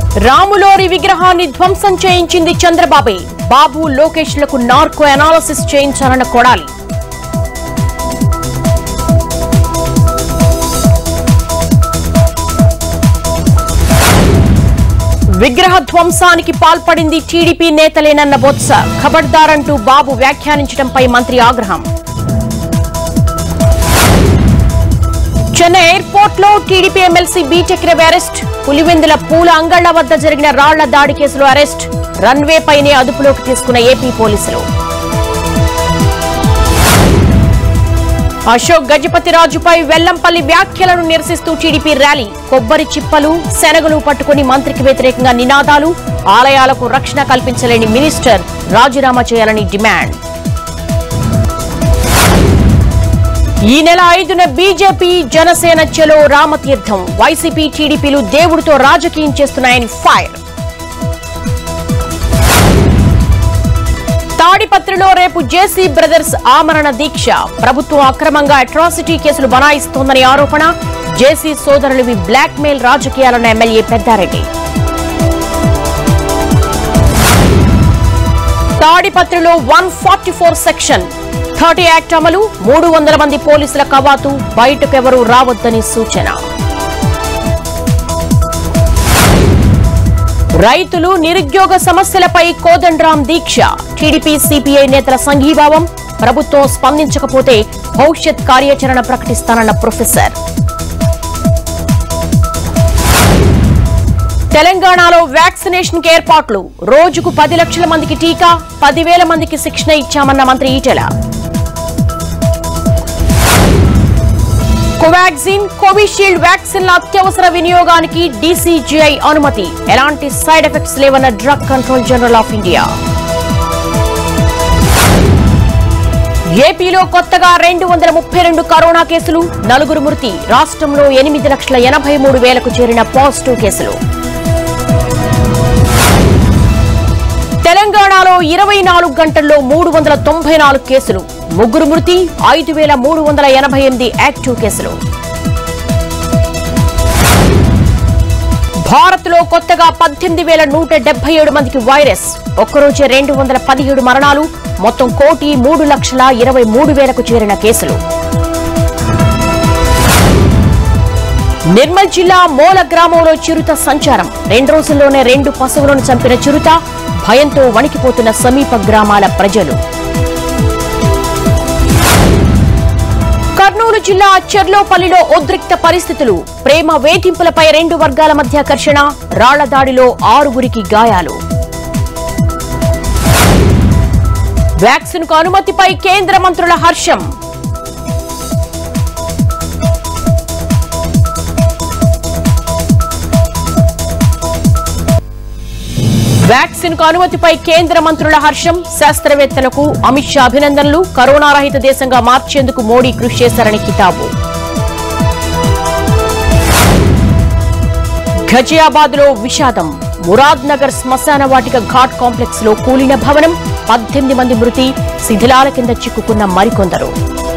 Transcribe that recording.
రాములోరి విగ్రహాన్ని ధ్వంసం చేయించింది చంద్రబాబే బాబు లోకేష్ లకు నార్కో అనాలసిస్ చేయించాలన్న కొడాలి విగ్రహ ధ్వంసానికి పాల్పడింది టీడీపీ నేతలేనన్న బొత్స ఖబర్దారంటూ బాబు వ్యాఖ్యానించడంపై మంత్రి ఆగ్రహం చెన్నై ఎయిర్పోర్ట్ లో TDP MLC BTech Ravi arrest Pulivendula Poola Angalla వద్ద జరిగిన రాళ్ల దాడి కేసులో అరెస్ట్ రన్వే పైనే అదుపులోకి తీసుకున్న ఏపీ పోలీసులు అశోక్ గజపతిరాజుపై వెల్లంపల్లి వ్యాఖ్యలను నిరసిస్తూ టీడీపీ ర్యాలీ కొబ్బరి చిప్పలు శనగలు పట్టుకుని మంత్రికి వ్యతిరేకంగా నినాదాలు ఆలయాలకు రక్షణ కల్పించలేని మినిస్టర్ రాజీనామా చేయాలని డిమాండ్ ఈ నెల ఐదున బీజేపీ జనసేన చెలో రామతీర్థం వైసీపీ టీడీపీలు దేవుడితో రాజకీయం చేస్తున్నాయని ఫైర్ తాడిపత్రిలో రేపు జేసీ బ్రదర్స్ ఆమరణ దీక్ష ప్రభుత్వం అక్రమంగా అట్రాసిటీ కేసులు బనాయిస్తోందని ఆరోపణ జేసీ సోదరులవి బ్లాక్ మెయిల్ రాజకీయాలన్న ఎమ్మెల్యే పెద్దారెడ్డి తాడిపత్రిలో one forty four section thirty act అమలు మూడు వందల మంది పోలీసుల కవాతు బయటకెవరూ రావద్దని సూచన రైతులు నిరుద్యోగ సమస్యలపై కోదండరాం దీక్ష టీడీపీ సిపిఐ నేతల సంఘీభావం ప్రభుత్వం స్పందించకపోతే భవిష్యత్ కార్యాచరణ ప్రకటిస్తానన్న ప్రొఫెసర్ తెలంగాణలో వ్యాక్సినేషన్ కి ఏర్పాట్లు రోజుకు పది లక్షల మందికి టీకా పదివేల మందికి శిక్షణ ఇచ్చామన్న మంత్రి ఈటెల కోవాక్సిన్ కోవిషీల్డ్ వ్యాక్సిన్ల అత్యవసర వినియోగానికి డీసీజీఐ అనుమతి ఎలాంటి సైడ్ ఎఫెక్ట్స్ లేవన్న drug control general of India ఏపీలో కొత్తగా రెండు వందల ముప్పై రెండు కరోనా కేసులు నలుగురు మృతి రాష్ట్రంలో ఎనిమిది లక్షల ఎనభై మూడు వేలకు చేరిన పాజిటివ్ కేసులు తెలంగాణలో ఇరవై నాలుగు గంటల్లో మూడు వందల తొంభై నాలుగు కేసులు ముగ్గురు మృతి ఐదు వేల మూడు వందల ఎనభై ఎనిమిది యాక్టివ్ కేసులు భారత్లో కొత్తగా పద్దెనిమిది వేల నూట డెబ్బై ఏడు మందికి వైరస్ ఒక్కరోజే రెండు వందల పదిహేడు మరణాలు మొత్తం కోటి మూడు లక్షల ఇరవై మూడు వేలకు చేరిన కేసులు నిర్మల్ జిల్లా మోల గ్రామంలో చిరుత సంచారం రెండు రోజుల్లోనే రెండు పశువులను చంపిన చిరుత భయంతో వణికిపోతున్న సమీప గ్రామాల ప్రజలు కర్నూలు జిల్లా చెర్లోపల్లిలో ఉద్రిక్త పరిస్థితులు ప్రేమ వేధింపులపై రెండు వర్గాల మధ్య ఘర్షణ రాళ్ల దాడిలో ఆరుగురికి గాయాలు వ్యాక్సిన్ కు అనుమతిపై కేంద్ర మంత్రుల హర్షం వ్యాక్సిన్ కు అనుమతిపై కేంద్ర మంత్రుల హర్షం శాస్త్రవేత్తలకు అమిత్ షా అభినందనలు కరోనా రహిత దేశంగా మార్చేందుకు మోడీ కృషి చేశారని కితాబు ఘజియాబాద్ లో విషాదం మురాద్ నగర్ శ్మశాన వాటిక ఘాట్ కాంప్లెక్స్ లో కూలిన భవనం పద్దెనిమిది మంది మృతి శిథిలాల కింద చిక్కుకున్న మరికొందరు